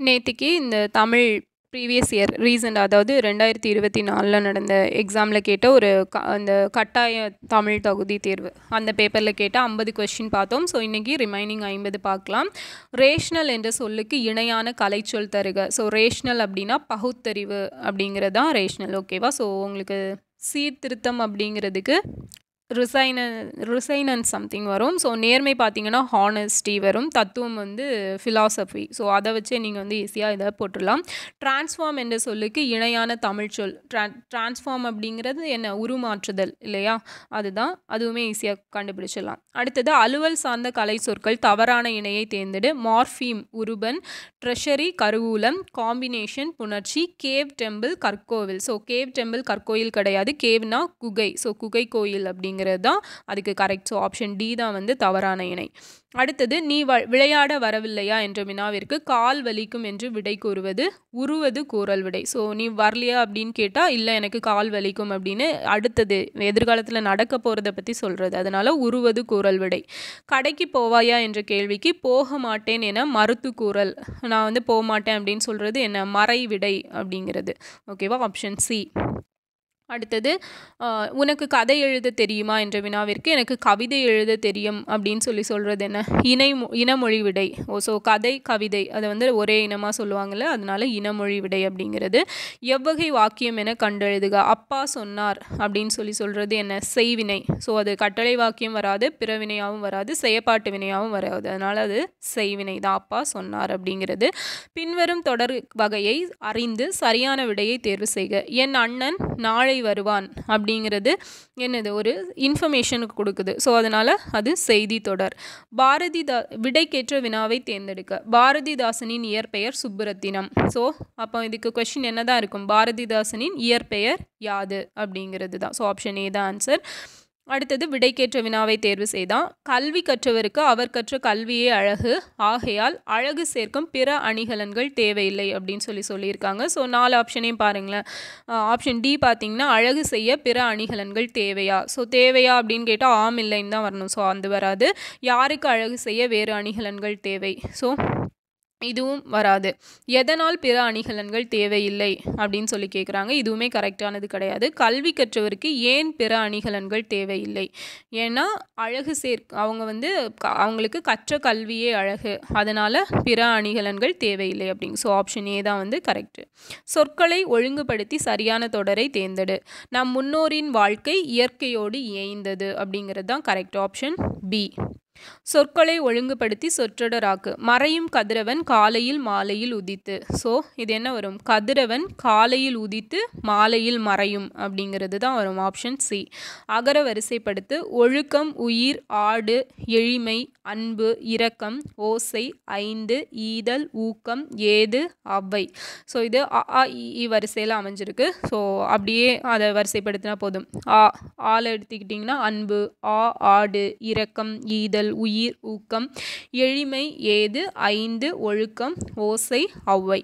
நேத்திக்கு இந்த Tamil previous year recent அதாவது ரெண்டாயிரத்தி இருபத்தி நாலில் நடந்த எக்ஸாமில் கேட்ட ஒரு க அந்த கட்டாய தமிழ் தகுதி தேர்வு அந்த பேப்பரில் கேட்ட ஐம்பது கொஸ்டின் பார்த்தோம் ஸோ இன்றைக்கி ரிமைனிங் ஐம்பது பார்க்கலாம் ரேஷ்னல் என்ற சொல்லுக்கு இணையான கலைச்சொல் தருக ஸோ ரேஷ்னல் அப்படின்னா பகுத்தறிவு அப்படிங்கிறது தான் ரேஷ்னல் ஓகேவா ஸோ உங்களுக்கு சீர்திருத்தம் அப்படிங்கிறதுக்கு ரிசைன ரிசைனன்ஸ் சம்திங் வரும் ஸோ நேர்மை பார்த்தீங்கன்னா ஹானஸ்டி வரும் தத்துவம் வந்து ஃபிலாசபி ஸோ அதை வச்சே நீங்கள் வந்து ஈஸியாக இதை போட்டுடலாம் டிரான்ஸ்ஃபார்ம் என்ற சொல்லுக்கு இணையான தமிழ் சொல் ட்ரா டிரான்ஸ்ஃபார்ம் அப்படிங்கிறது என்ன உருமாற்றுதல் இல்லையா அதுதான் அதுவுமே ஈஸியாக கண்டுபிடிச்சிடலாம் அடுத்தது அலுவல் சார்ந்த கலை சொற்கள் தவறான இணையை தேர்ந்தெடு மார்ஃபீம் உருபன் ட்ரெஷரி கருவூலம் காம்பினேஷன் புணர்ச்சி கேவ் டெம்பிள் கற்கோவில் ஸோ கேவ் டெம்பிள் கற்கோயில் கிடையாது கேவ்னா குகை ஸோ குகை கோயில் அப்படிங்கிறது தான் அதுக்கு கரெக்ட் ஸோ ஆப்ஷன் டி தான் வந்து தவறான இணை அடுத்தது நீ வ விளையாட வரவில்லையா என்ற வினாவிற்கு கால் வலிக்கும் என்று விடை கூறுவது உருவது கூறல் விடை ஸோ நீ வரலையா அப்படின்னு கேட்டால் இல்லை எனக்கு கால் வலிக்கும் அப்படின்னு அடுத்தது எதிர்காலத்தில் நடக்க போகிறத பற்றி சொல்கிறது அதனால் உருவது கூறல் விடை கடைக்கு போவாயா என்ற கேள்விக்கு போக மாட்டேன் என மறுத்து கூறல் நான் வந்து போக மாட்டேன் அப்படின்னு சொல்கிறது என்ன மறை விடை அப்படிங்கிறது ஓகேவா ஆப்ஷன் சி அடுத்தது உனக்கு கதை எழுத தெரியுமா என்ற வினாவிற்கு எனக்கு கவிதை எழுத தெரியும் அப்படின்னு சொல்லி சொல்கிறது என்ன இணை இனமொழி விடை ஓ ஸோ கதை கவிதை அதை வந்து ஒரே இனமாக சொல்லுவாங்கள்ல அதனால இனமொழி விடை அப்படிங்கிறது எவ்வகை வாக்கியம் என கண்டெழுதுக அப்பா சொன்னார் அப்படின்னு சொல்லி சொல்கிறது என்ன செய்வினை ஸோ அது கட்டளை வாக்கியம் வராது பிறவினையாகவும் வராது செயப்பாட்டு வினையாகவும் வராது அதனால் அது செய்வினை தான் அப்பா சொன்னார் அப்படிங்கிறது பின்வரும் தொடர் வகையை அறிந்து சரியான விடையை தேர்வு செய்க என் அண்ணன் நாளை வருவான் அப்படிங்கிறது என்னது ஒரு இன்ஃபர்மேஷனுக்கு கொடுக்குது ஸோ அதனால் அது செய்தி தொடர் பாரதிதா விடைக்கேற்ற வினாவை தேர்ந்தெடுக்க பாரதிதாசனின் இயற்பெயர் சுப்புரத்தினம் ஸோ அப்போ இதுக்கு கொஷின் என்ன தான் இருக்கும் பாரதிதாசனின் இயற்பெயர் யாது அப்படிங்கிறது தான் ஸோ ஆப்ஷன் ஏ தான் ஆன்சர் அடுத்தது விடைக்கேற்ற வினாவை தேர்வு செய்தான் கல்வி கற்றவருக்கு அவர் கற்ற கல்வியே அழகு ஆகையால் அழகு சேர்க்கும் பிற அணிகலன்கள் தேவையில்லை அப்படின்னு சொல்லி சொல்லியிருக்காங்க ஸோ நாலு ஆப்ஷனையும் பாருங்களேன் ஆப்ஷன் டி பார்த்தீங்கன்னா அழகு செய்ய பிற அணிகலன்கள் தேவையா ஸோ தேவையா அப்படின்னு கேட்டால் ஆம் இல்லைன்னு தான் வரணும் ஸோ அந்த வராது யாருக்கு அழகு செய்ய வேறு அணிகலன்கள் தேவை ஸோ இதுவும் வராது எதனால் பிற அணிகலன்கள் தேவையில்லை அப்படின்னு சொல்லி கேட்குறாங்க இதுவுமே கரெக்டானது கிடையாது கல்வி கற்றவருக்கு ஏன் பிற அணிகலன்கள் தேவையில்லை ஏன்னா அழகு சேர் அவங்க வந்து அவங்களுக்கு கற்ற கல்வியே அழகு அதனால் பிற அணிகலன்கள் தேவையில்லை அப்படிங்க ஸோ ஆப்ஷன் ஏ தான் வந்து கரெக்டு சொற்களை ஒழுங்குபடுத்தி சரியான தொடரை தேர்ந்தெடு நம் முன்னோரின் வாழ்க்கை இயற்கையோடு இயைந்தது அப்படிங்கிறது தான் கரெக்ட் ஆப்ஷன் பி சொற்களை ஒழுங்குபடுத்தி சொற்றொடராக்கு மறையும் கதிரவன் காலையில் மாலையில் உதித்து ஸோ இது என்ன வரும் கதிரவன் காலையில் உதித்து மாலையில் மறையும் அப்படிங்கிறது தான் வரும் ஆப்ஷன் சி அகர வரிசைப்படுத்து ஒழுக்கம் உயிர் ஆடு எளிமை அன்பு இரக்கம் ஓசை ஐந்து ஈதல் ஊக்கம் ஏது அவ்வை ஸோ இது அ இ வரிசையில் அமைஞ்சிருக்கு ஸோ அப்படியே அதை வரிசைப்படுத்தினா போதும் ஆ ஆல எடுத்துக்கிட்டிங்கன்னா அன்பு ஆ ஆடு இரக்கம் ஈதல் உயிர் ஊக்கம் எளிமை ஏது ஐந்து ஒழுக்கம் ஓசை ஒளவை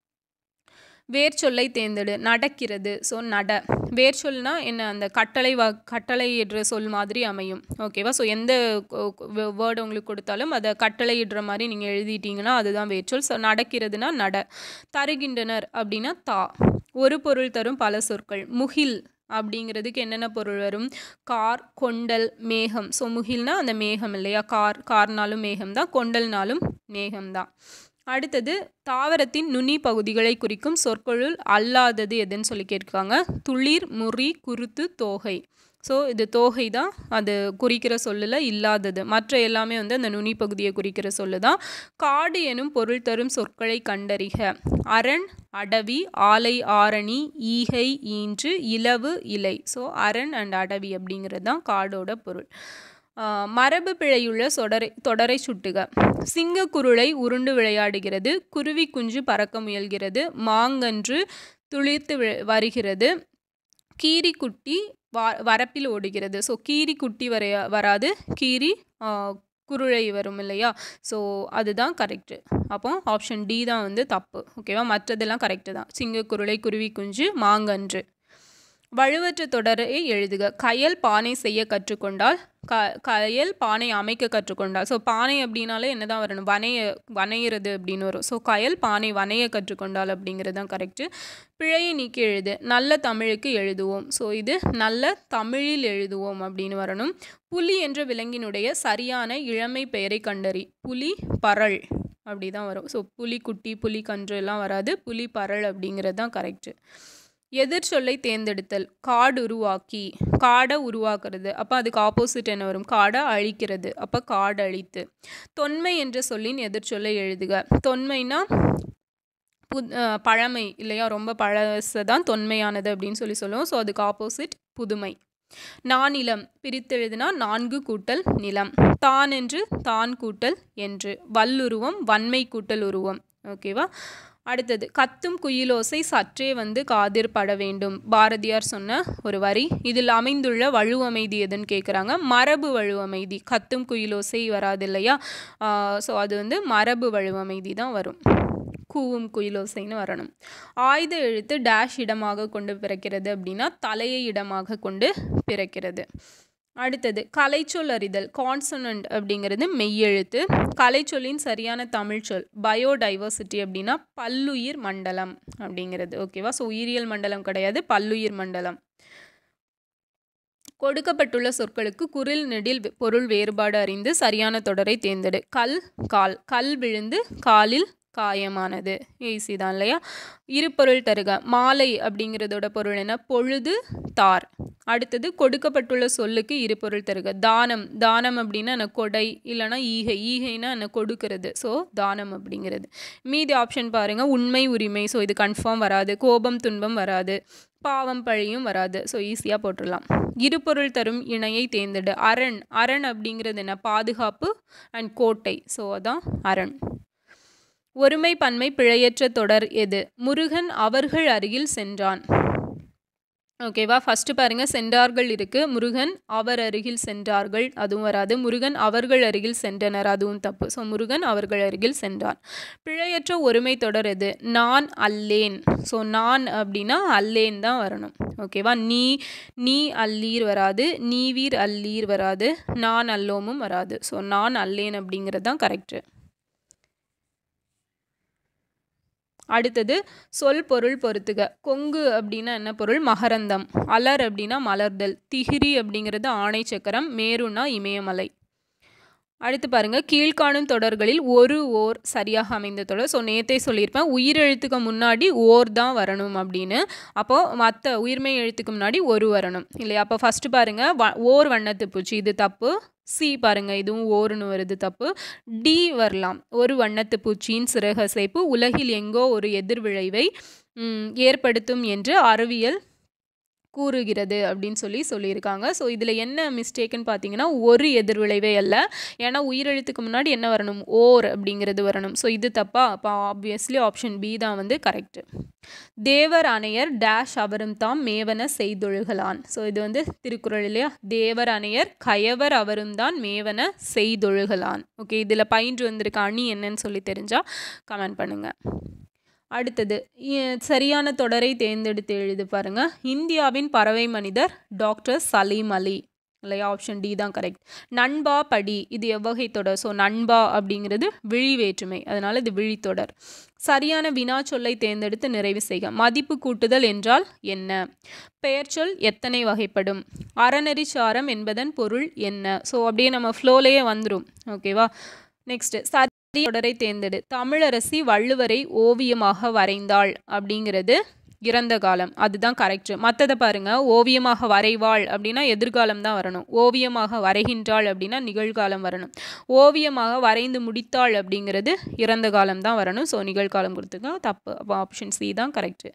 வேர் சொல்லை தேர்ந்தெடு நடக்கிறது ஸோ நட வேர் சொல்னா என்ன அந்த கட்டளை வா கட்டளையிடுற சொல் மாதிரி அமையும் ஓகேவா ஸோ எந்த வேர்டு உங்களுக்கு கொடுத்தாலும் அதை கட்டளையிடுற மாதிரி நீங்கள் எழுதிட்டீங்கன்னா அதுதான் வேர்ச்சொல் ஸோ நடக்கிறதுனா நட தருகின்றனர் அப்படின்னா தா ஒரு பொருள் தரும் பல சொற்கள் முகில் அப்படிங்கிறதுக்கு என்னென்ன பொருள் வரும் கார் கொண்டல் மேகம் ஸோ முகில்னா அந்த மேகம் இல்லையா கார் கார்னாலும் மேகம் தான் கொண்டல்னாலும் மேகம் தான் அடுத்தது தாவரத்தின் நுனி பகுதிகளை குறிக்கும் சொற்களுள் அல்லாதது எதுன்னு சொல்லி கேட்காங்க துளிர் முறி குருத்து தோகை ஸோ இது தோகை தான் அது குறிக்கிற சொல்லில் இல்லாதது மற்ற எல்லாமே வந்து அந்த நுனி பகுதியை குறிக்கிற சொல்லு தான் காடு எனும் பொருள் தரும் சொற்களை கண்டறிக அரண் அடவி ஆலை ஆரணி ஈகை ஈன்று இலவு இலை ஸோ அரண் அண்ட் அடவி அப்படிங்கிறது தான் காடோட பொருள் மரபு பிழையுள்ள சொடரை தொடரை சுட்டுக சிங்கக்குருளை உருண்டு விளையாடுகிறது குருவி குஞ்சு பறக்க முயல்கிறது மாங்கன்று துளிர்த்து வருகிறது கீரிக்குட்டி வா வரப்பில் ஓடுகிறது ஸோ கீரி குட்டி வரைய வராது கீரி குருளை வரும் இல்லையா ஸோ அதுதான் கரெக்டு அப்போ ஆப்ஷன் டி தான் வந்து தப்பு ஓகேவா மற்றதெல்லாம் கரெக்டு தான் சிங்கக்குருளை குருவி குஞ்சு மாங்கன்று வலுவற்ற தொடரை எழுதுக கயல் பானை செய்ய கற்றுக்கொண்டால் க கயல் பானை அமைக்க கற்றுக்கொண்டால் ஸோ பானை அப்படின்னாலே என்ன தான் வரணும் வனைய வனையிறது அப்படின்னு வரும் ஸோ கயல் பானை வனைய கற்றுக்கொண்டால் அப்படிங்கிறது தான் கரெக்டு பிழையை நீக்கி எழுது நல்ல தமிழுக்கு எழுதுவோம் ஸோ இது நல்ல தமிழில் எழுதுவோம் அப்படின்னு வரணும் புலி என்ற விலங்கினுடைய சரியான இளமை பெயரை கண்டறி புலி பரள் அப்படி தான் வரும் ஸோ புலி குட்டி புலி கன்று எல்லாம் வராது புலி பரள் அப்படிங்கிறது தான் கரெக்டு எதிர்ச்சொல்லை தேர்ந்தெடுத்தல் காடு உருவாக்கி காடை உருவாக்குறது அப்போ அதுக்கு ஆப்போசிட் என்ன வரும் காடை அழிக்கிறது அப்போ காடு அழித்து தொன்மை என்ற சொல்லின் எதிர்ச்சொல்லை எழுதுக தொன்மைனா புத் பழமை இல்லையா ரொம்ப பழசு தான் தொன்மையானது அப்படின்னு சொல்லி சொல்லுவோம் ஸோ அதுக்கு ஆப்போசிட் புதுமை நானிலம் பிரித்தெழுதுனா நான்கு கூட்டல் நிலம் தான் என்று தான் கூட்டல் என்று வல்லுருவம் வன்மை கூட்டல் உருவம் ஓகேவா அடுத்தது கத்தும் குயிலோசை சற்றே வந்து காதிர் பட வேண்டும் பாரதியார் சொன்ன ஒரு வரி இதில் அமைந்துள்ள வலுவமைதி எதுன்னு கேட்குறாங்க மரபு வலுவமைதி கத்தும் குயிலோசை வராது இல்லையா ஸோ அது வந்து மரபு வலுவமைதி தான் வரும் கூவும் குயிலோசைன்னு வரணும் ஆயுத எழுத்து டேஷ் இடமாக கொண்டு பிறக்கிறது அப்படின்னா தலையை இடமாக கொண்டு பிறக்கிறது அடுத்தது கலைச்சொல் அறிதல் கான்சனண்ட் அப்படிங்கிறது மெய்யெழுத்து கலைச்சொல்லின் சரியான தமிழ் சொல் பயோடைவர்சிட்டி அப்படின்னா பல்லுயிர் மண்டலம் அப்படிங்கிறது ஓகேவா ஸோ உயிரியல் மண்டலம் கிடையாது பல்லுயிர் மண்டலம் கொடுக்கப்பட்டுள்ள சொற்களுக்கு குரில் நெடில் பொருள் வேறுபாடு அறிந்து சரியான தொடரை தேர்ந்தெடு கல் கால் கல் விழுந்து காலில் காயமானது ஈஸி தான் இல்லையா இருபொருள் தருக மாலை அப்படிங்கிறதோட பொருள் என்ன பொழுது தார் அடுத்தது கொடுக்கப்பட்டுள்ள சொல்லுக்கு இருபொருள் தருக தானம் தானம் அப்படின்னா என்ன கொடை இல்லைனா ஈகை ஈகைனா என்ன கொடுக்கறது ஸோ தானம் அப்படிங்கிறது மீதி ஆப்ஷன் பாருங்கள் உண்மை உரிமை ஸோ இது கன்ஃபார்ம் வராது கோபம் துன்பம் வராது பாவம் பழியும் வராது ஸோ ஈஸியாக போட்டுடலாம் இருபொருள் தரும் இணையை தேர்ந்தெடு அரண் அரண் அப்படிங்கிறது என்ன பாதுகாப்பு அண்ட் கோட்டை ஸோ அதான் அரண் ஒருமை பன்மை பிழையற்ற தொடர் எது முருகன் அவர்கள் அருகில் சென்றான் ஓகேவா ஃபஸ்ட்டு பாருங்கள் சென்றார்கள் இருக்குது முருகன் அவர் அருகில் சென்றார்கள் அதுவும் வராது முருகன் அவர்கள் அருகில் சென்றனர் அதுவும் தப்பு ஸோ முருகன் அவர்கள் அருகில் சென்றான் பிழையற்ற ஒருமை தொடர் எது நான் அல்லேன் ஸோ நான் அப்படின்னா அல்லேன் தான் வரணும் ஓகேவா நீ நீ அல்லீர் வராது நீவீர் அல்லீர் வராது நான் அல்லோமும் வராது ஸோ நான் அல்லேன் அப்படிங்கிறது தான் கரெக்டு அடுத்தது சொல் பொருள் பொறுத்துக கொங்கு அப்படின்னா என்ன பொருள் மகரந்தம் அலர் அப்படின்னா மலர்தல் திகிரி அப்படிங்கிறது ஆணை சக்கரம் மேருனா இமயமலை அடுத்து பாருங்க கீழ்காணும் தொடர்களில் ஒரு ஓர் சரியாக அமைந்த தொடர் ஸோ நேத்தே சொல்லியிருப்பேன் உயிரெழுத்துக்கு முன்னாடி ஓர் தான் வரணும் அப்படின்னு அப்போது மற்ற உயிர்மை எழுத்துக்கு முன்னாடி ஒரு வரணும் இல்லையா அப்போ ஃபஸ்ட்டு பாருங்கள் வ ஓர் வண்ணத்து பூச்சி இது தப்பு சி பாருங்க இதுவும் ஓருன்னு வருது தப்பு டி வரலாம் ஒரு வண்ணத்து பூச்சியின் சிறகசைப்பு உலகில் எங்கோ ஒரு எதிர்விளைவை ஏற்படுத்தும் என்று அறிவியல் கூறுகிறது அப்படின்னு சொல்லி சொல்லியிருக்காங்க ஸோ இதில் என்ன மிஸ்டேக்குன்னு பார்த்தீங்கன்னா ஒரு எதிர்விளைவே அல்ல ஏன்னா உயிரெழுத்துக்கு முன்னாடி என்ன வரணும் ஓர் அப்படிங்கிறது வரணும் ஸோ இது தப்பா அப்போ ஆப்வியஸ்லி ஆப்ஷன் பி தான் வந்து கரெக்டு தேவர் அணையர் டேஷ் அவரும் தாம் மேவன செய்தொழுகலான் ஸோ இது வந்து திருக்குறள் இல்லையா தேவர் அணையர் கயவர் அவரும் தான் மேவன செய்தொழுகலான் ஓகே இதில் பயின்று வந்திருக்க அணி என்னன்னு சொல்லி தெரிஞ்சால் கமெண்ட் பண்ணுங்கள் அடுத்தது சரியான தொடரை தேர்ந்தெடுத்து எழுது பாருங்க இந்தியாவின் பறவை மனிதர் டாக்டர் சலீம் அலி இல்லையா ஆப்ஷன் டி தான் கரெக்ட் நண்பா படி இது எவ்வகை தொடர் ஸோ நண்பா அப்படிங்கிறது விழி வேற்றுமை அதனால் இது விழித்தொடர் சரியான வினா சொல்லை தேர்ந்தெடுத்து நிறைவு செய்க மதிப்பு கூட்டுதல் என்றால் என்ன பெயர்ச்சொல் எத்தனை வகைப்படும் அறநெறி சாரம் என்பதன் பொருள் என்ன ஸோ அப்படியே நம்ம ஃப்ளோலேயே வந்துடும் ஓகேவா நெக்ஸ்ட்டு சரி தொடரை தேர்ந்தெடு தமிழரசி வள்ளுவரை ஓவியமாக வரைந்தாள் அப்படிங்கிறது இறந்த காலம் அதுதான் கரெக்ட் மற்றதை பாருங்க ஓவியமாக வரைவாள் அப்படின்னா எதிர்காலம் தான் வரணும் ஓவியமாக வரைகின்றாள் அப்படின்னா நிகழ்காலம் வரணும் ஓவியமாக வரைந்து முடித்தாள் அப்படிங்கிறது இறந்த காலம் தான் வரணும் ஸோ நிகழ்காலம் கொடுத்துங்க தப்பு அப்போ ஆப்ஷன் சி தான் கரெக்டு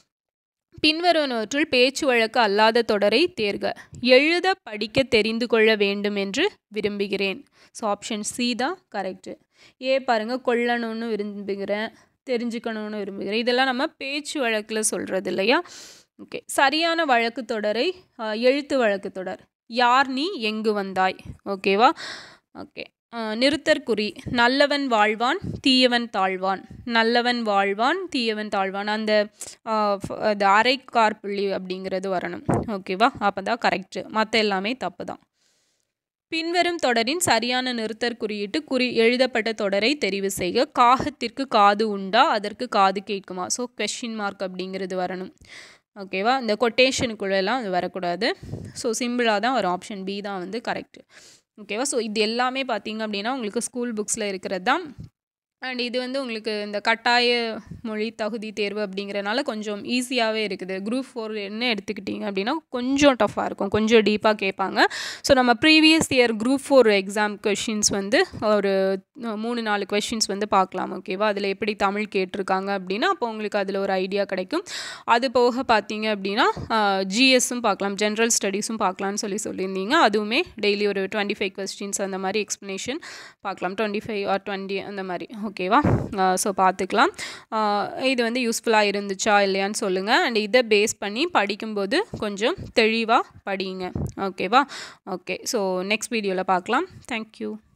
பின்வருவனவற்றுள் பேச்சு வழக்கு அல்லாத தொடரை தேர்க எழுத படிக்க தெரிந்து கொள்ள வேண்டும் என்று விரும்புகிறேன் ஸோ ஆப்ஷன் சி தான் கரெக்டு ஏ பாருங்கள் கொள்ளணும்னு விரும்புகிறேன் தெரிஞ்சுக்கணும்னு விரும்புகிறேன் இதெல்லாம் நம்ம பேச்சு வழக்கில் சொல்கிறது இல்லையா ஓகே சரியான வழக்கு தொடரை எழுத்து வழக்கு தொடர் யார் நீ எங்கு வந்தாய் ஓகேவா ஓகே நிறுத்தற்குறி நல்லவன் வாழ்வான் தீயவன் தாழ்வான் நல்லவன் வாழ்வான் தீயவன் தாழ்வான் அந்த அது அரைக்கார்புள்ளி அப்படிங்கிறது வரணும் ஓகேவா அப்போ தான் கரெக்டு மற்ற எல்லாமே தப்பு தான் பின்வரும் தொடரின் சரியான நிறுத்தற் குறியீட்டு குறி எழுதப்பட்ட தொடரை தெரிவு செய்க காகத்திற்கு காது உண்டா அதற்கு காது கேட்குமா ஸோ கொஷின் மார்க் அப்படிங்கிறது வரணும் ஓகேவா இந்த கொட்டேஷனுக்குள்ளெல்லாம் அது வரக்கூடாது ஸோ சிம்பிளாக தான் ஒரு ஆப்ஷன் பி தான் வந்து கரெக்டு ஓகேவா ஸோ இது எல்லாமே பார்த்தீங்க அப்படின்னா உங்களுக்கு ஸ்கூல் புக்ஸில் இருக்கிறது தான் அண்ட் இது வந்து உங்களுக்கு இந்த கட்டாய மொழி தகுதி தேர்வு அப்படிங்கிறனால கொஞ்சம் ஈஸியாகவே இருக்குது குரூப் ஃபோர் என்ன எடுத்துக்கிட்டிங்க அப்படின்னா கொஞ்சம் டஃப்பாக இருக்கும் கொஞ்சம் டீப்பாக கேட்பாங்க ஸோ நம்ம previous year group four exam questions வந்து ஒரு மூணு நாலு கொஷின்ஸ் வந்து பார்க்கலாம் ஓகேவா அதில் எப்படி தமிழ் கேட்டிருக்காங்க அப்படின்னா அப்போ உங்களுக்கு அதில் ஒரு ஐடியா கிடைக்கும் அது போக பார்த்தீங்க அப்படின்னா ஜிஎஸும் பார்க்கலாம் ஜென்ரல் ஸ்டடீஸும் பார்க்கலான்னு சொல்லி சொல்லியிருந்தீங்க அதுவுமே டெய்லி ஒரு டுவெண்ட்டி ஃபைவ் கொஸ்டின்ஸ் அந்த மாதிரி எக்ஸ்ப்ளனேஷன் பார்க்கலாம் டுவெண்ட்டி ஃபைவ் ஆர் டுவெண்ட்டி அந்த மாதிரி ஓகேவா ஸோ பார்த்துக்கலாம் இது வந்து யூஸ்ஃபுல்லாக இருந்துச்சா இல்லையான்னு சொல்லுங்கள் அண்ட் இதை பேஸ் பண்ணி படிக்கும்போது கொஞ்சம் தெளிவாக படிங்க ஓகேவா ஓகே ஸோ நெக்ஸ்ட் வீடியோவில் பார்க்கலாம் தேங்க்யூ